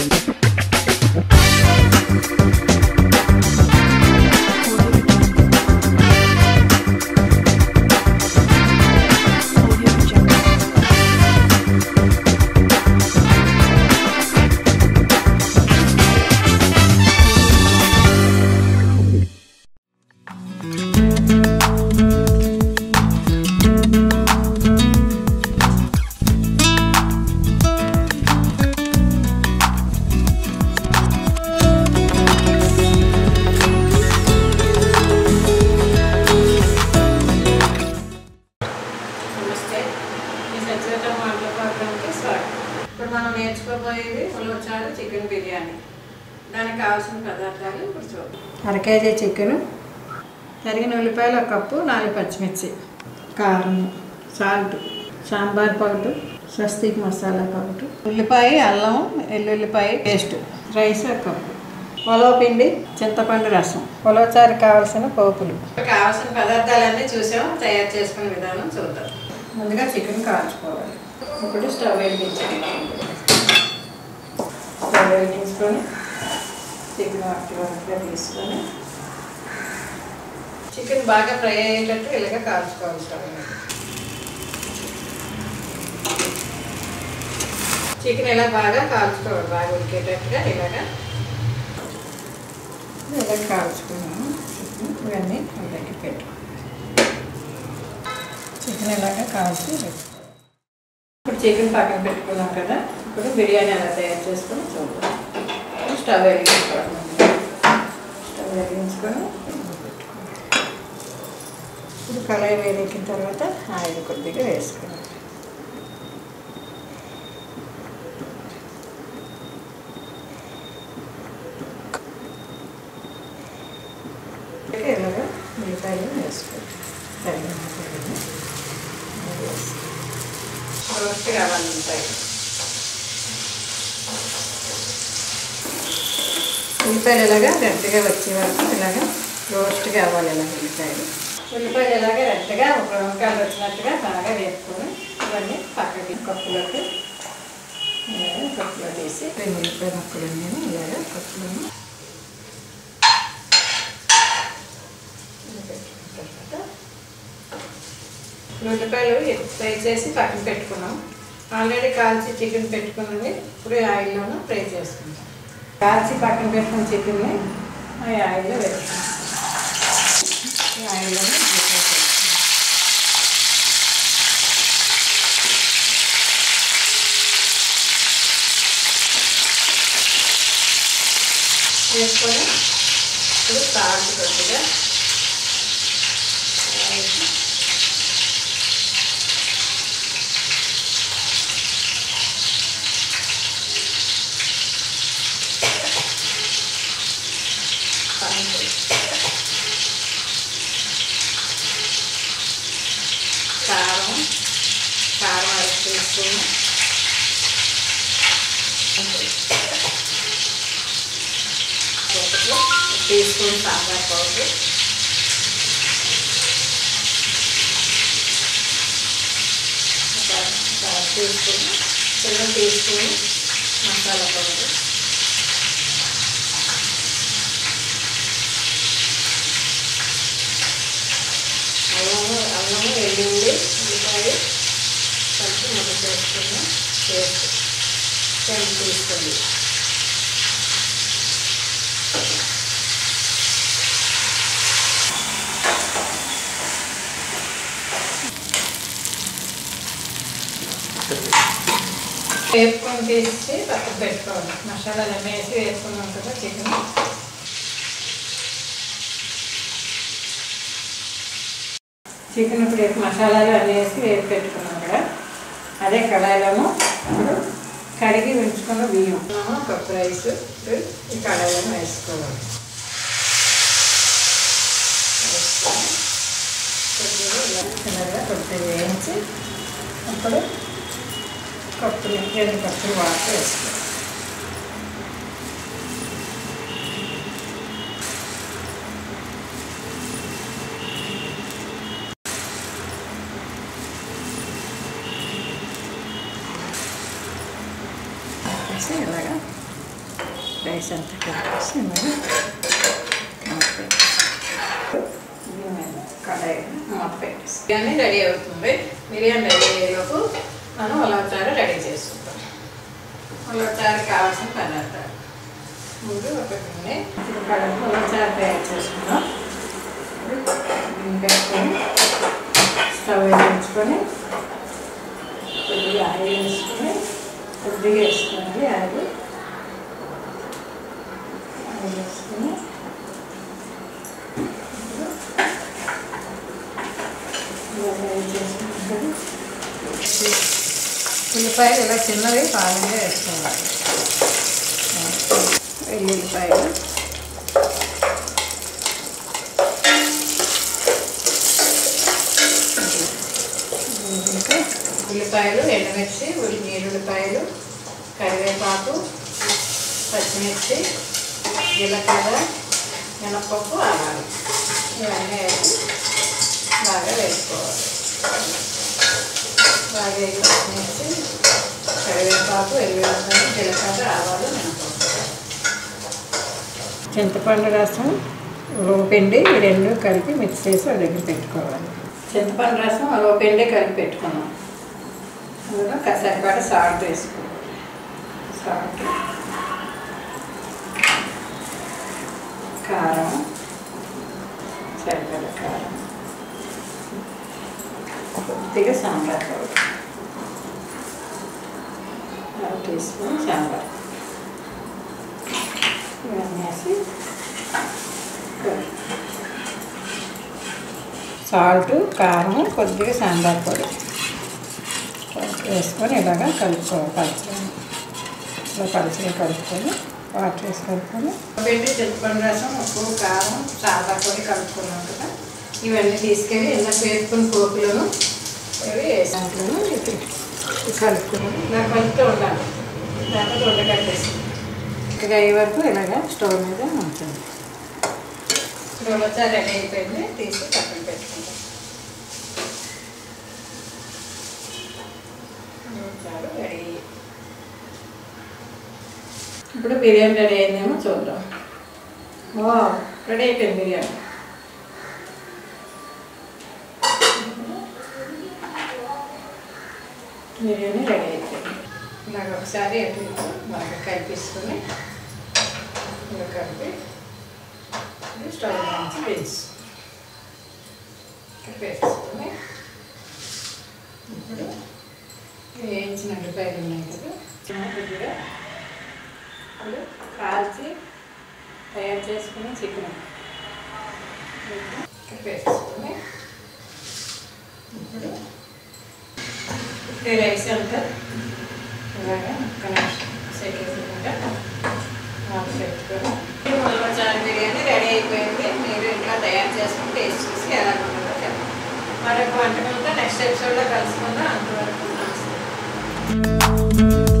నమస్తే ఈ సత్యవత మాటల ప్రోగ్రామ్కి స్వాగతం ఇప్పుడు మనం నేర్చుకోబోయేది ఉలవచారు చికెన్ బిర్యానీ దానికి కావాల్సిన పదార్థాలు ఇప్పుడు చూద్దాం అర కేజీ చికెన్ తరిగిన ఉల్లిపాయలు ఒక కప్పు నాలుగు పచ్చిమిర్చి కారం salt sambar powder Swastik masala powder ఉల్లిపాయ అల్లం ఎల్లుల్లిపాయ పేస్ట్ రైస్ ఒక కప్పు ఉలవ పిండి చింతపండు రసం ఉలవచారు కావాల్సిన పోపులు కావాల్సిన పదార్థాలన్నీ చూసాం తయారు చేసుకునే విధానం చూద్దాం ముందుగా చికెన్ కాల్చుకోవాలి ఇప్పుడు స్టవ్ వెలిగించాలి స్టవ్ వెలిగించుకొని చికెన్ వాటి వరకుగా తీసుకొని చికెన్ బాగా ఫ్రై అయ్యేటట్టు ఇలాగ కాల్చుకోవాలి స్టవ్ మీద చికెన్ ఇలా బాగా కాల్చుకోవాలి బాగా ఉడికేటట్టుగా ఇలాగా ఇలా కాల్చుకున్నాము చికెన్ ఇవన్నీ అలాగే పెట్టు చికెన్ ఇలాగా కాల్చి పెట్టుకోవాలి. ఇప్పుడు చికెన్ పక్కన పెట్టుకున్నాం కదా ఇప్పుడు బిర్యానీ ఎలా తయారు చేసుకొని చూద్దాం స్టవ్ వెలిగించుకోవాలి స్టవ్ వెలిగించుకొని పెట్టుకోవాలి ఇప్పుడు కళాయి వేడెక్కిన తర్వాత ఆయిల్ కొద్దిగా వేసుకోవాలి ఇలాగా ఉల్లిపాయలు వేసుకోవాలి తగిన ఉల్లిపాయలు వేసుకోవాలి. రోస్ట్ కావాలి ఉంటాయి ఉల్లిపాయలు ఇలాగా రెడ్గా వచ్చే వరకు ఇలాగా రోస్ట్ కావాలి ఇలా ఉల్లిపాయలు ఉల్లిపాయలు ఇలాగే రెడ్గా ఒక బ్రౌన్ కలర్ వచ్చినట్టుగా బాగా వేపుకొని ఇవన్నీ పక్కకి కప్పులోకి ఇలాగా కప్పులో తీసి రెండు ఉల్లిపాయ ముక్కలు నేను ఇలాగా కప్పులను ఉల్లిపాయలు ఫ్రై చేసి పక్కన పెట్టుకున్నాం ఆల్రెడీ కాల్చి చికెన్ పెట్టుకున్నది ఇప్పుడు ఆయిల్లోనూ ఫ్రై చేసుకుంటాం కాల్చి పక్కన పెట్టుకున్న చికెన్ని ఆ ఆయిల్లో వేసుకుంటాం ఈ ఆయిల్లోనే ఫ్రై చేసుకుంటాం వేసుకొని ఇప్పుడు సాల్ట్ కొద్దిగా వేసి కారం కారం అర టీ స్పూన్ ఒకటి టీ స్పూన్ సాంబార్ పౌడర్ ఒక ఒక టీ స్పూన్ చిన్న టీ స్పూన్ మసాలా పౌడర్ అల్లము అల్లము వెల్లుల్లి ఉల్లిపాయ కలిపి మొదలు చేసుకున్న పేస్ట్ టెన్ తీసుకోండి వేపుకొని తీసి పక్కన పెట్టుకోవాలి మసాలాలు అన్నీ వేసి వేసుకున్నాం కదా చికెన్ చికెన్ ఇప్పుడు వేసి మసాలాలు అన్నీ వేసి వేసి పెట్టుకున్నాం కదా అదే కడాయిలోను ఇప్పుడు కడిగి ఉంచుకున్న బియ్యం కప్పు రైస్ ఇప్పుడు ఈ కడాయిలో వేసుకోవాలి వేసుకొని కొద్దిగా ఇలా చిన్నగా కొద్దిగా వేయించి అప్పుడు కప్పులు రెండు కప్పులు వాటర్ వేసుకోవాలి వేసి ఇలాగా రైస్ అంతా కలిపేసి మనం మూత పెట్టేసి దీని మీద కడాయి మూత పెట్టేసి బిర్యానీ రెడీ అవుతుంది బిర్యానీ రెడీ అయ్యేలోపు మనం ఉలవచారు రెడీ చేసుకుంటాం ఉలవచారు కావాల్సిన పదార్థాలు ముందు ఒక గిన్నె కడుపు ఉలవచారు తయారు చేసుకుందాం గిన్నె పెట్టుకొని స్టవ్ వేయించుకొని కొద్దిగా ఆయిల్ వేసుకొని కొద్దిగా వేసుకోవాలి ఆయిల్ ఆయిల్ వేసుకొని ఉల్లిపాయలు ఇలా చిన్నవి పాలంగా వేసుకోవాలి వెల్లుల్లిపాయలు ఇంకా ఉల్లిపాయలు ఎండుమిర్చి ఉల్లి నీరుల్లిపాయలు కరివేపాకు పచ్చిమిర్చి జీలకర్ర మినపప్పు ఆవాలు ఇవన్నీ వేసి బాగా వేసుకోవాలి బాగా వేసి పచ్చిమిర్చి కరివేపాకు ఎల్లుల్లిపాయలు జీలకర్ర ఆవాలు మినపప్పు చింతపండు రసం ఉలవపిండి ఈ రెండు కలిపి మిక్స్ చేసి ఒక దగ్గర పెట్టుకోవాలి చింతపండు రసం ఉలవపిండి కలిపి పెట్టుకున్నాం అందులో సరిపడ సాల్ట్ వేసుకోవాలి సాల్ట్ కారం సరిపడ కారం కొద్దిగా సాంబార్ పౌడర్ అర టీ స్పూన్ సాంబార్ ఇవన్నీ వేసి సాల్ట్ కారం కొద్దిగా సాంబార్ పొడి వేసుకొని ఇలాగా కలుపుకోవాలి పలుచగా ఇలా పలుచగా కలుపుకొని వాటర్ వేసి కలుపుకొని పెట్టి చింతపండు రసం ఉప్పు కారం సాంబార్ పొడి కలుపుకున్నాం కదా ఇవన్నీ తీసుకెళ్ళి ఇందాక వేసుకుని పోపులను ఇవి దాంట్లోనూ ఇది కలుపుకున్నాం ఇలా కలుపుతూ ఉండాలి లేకపోతే ఉండకట్టేసి ఇక అయ్యే వరకు ఇలాగా స్టవ్ మీద ఉంటుంది ఉలవచారు రెడీ అయిపోయింది తీసి పక్కన పెట్టుకుంటాం ఉలవచారు రెడీ ఇప్పుడు బిర్యానీ రెడీ అయిందేమో చూద్దాం ఓ రెడీ అయిపోయింది బిర్యానీ బిర్యానీ రెడీ అయిపోయింది ఇలాగ ఒకసారి అటు ఇటు బాగా కలిపేసుకొని ఇలా కలిపి ఇది స్టవ్ నుంచి పెంచు వేసుకొని ఇప్పుడు వేయించిన ఉల్లిపాయలు ఉన్నాయి కదా చిన్న కొద్దిగా ఇప్పుడు కాల్చి తయారు చేసుకుని చికెన్ వేసుకొని ఇప్పుడు ఈ రైస్ అంతా ఇలాగా ఒక నిమిషం సెకండ్ ఆఫ్ పెట్టుకొని ఉలవచారు బిర్యానీ రెడీ అయిపోయింది మీరు ఇంకా తయారు చేసుకుని టేస్ట్ చూసి ఎలా ఉంటుందో చెప్పండి మరొక వంటకంతో నెక్స్ట్ ఎపిసోడ్లో కలుసుకుందాం అంతవరకు నమస్తే